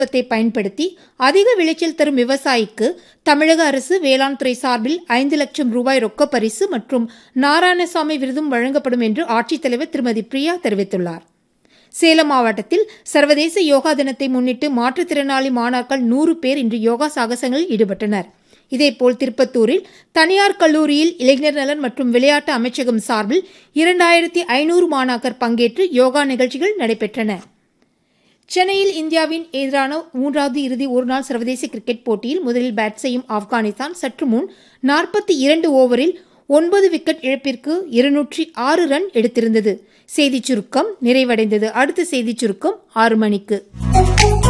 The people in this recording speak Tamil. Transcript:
தொழில்நுட்பத்தை பயன்படுத்தி அதிக விளைச்சல் தரும் விவசாயிக்கு தமிழக அரசு வேளாண் துறை சார்பில் ஐந்து லட்சம் ரூபாய் ரொக்க பரிசு மற்றும் நாராயணசாமி விருதும் வழங்கப்படும் என்று ஆட்சித்தலைவர் திருமதி பிரியா தெரிவித்துள்ளார் சேலம் மாவட்டத்தில் சர்வதேச யோகா தினத்தை முன்னிட்டு மாற்றுத்திறனாளி மாணாக்கர் நூறு பேர் இன்று யோகா சாகசங்களில் ஈடுபட்டனர் இதேபோல் திருப்பத்தூரில் தனியார் கல்லூரியில் இளைஞர் நலன் மற்றும் விளையாட்டு அமைச்சகம் சார்பில் இரண்டாயிரத்தி ஐநூறு மாணாக்கர் பங்கேற்று யோகா நிகழ்ச்சிகள் நடைபெற்றன சென்னையில் இந்தியாவின் எதிரான மூன்றாவது இறுதி ஒருநாள் சர்வதேச கிரிக்கெட் போட்டியில் முதலில் பேட் செய்யும் ஆப்கானிஸ்தான் சற்று முன் நாற்பத்தி இரண்டு ஓவரில் ஒன்பது விக்கெட் இழப்பிற்கு இருநூற்றி ஆறு ரன் எடுத்திருந்தது செய்திச் சுருக்கம் நிறைவடைந்தது அடுத்த செய்திச் சுருக்கம் ஆறு மணிக்கு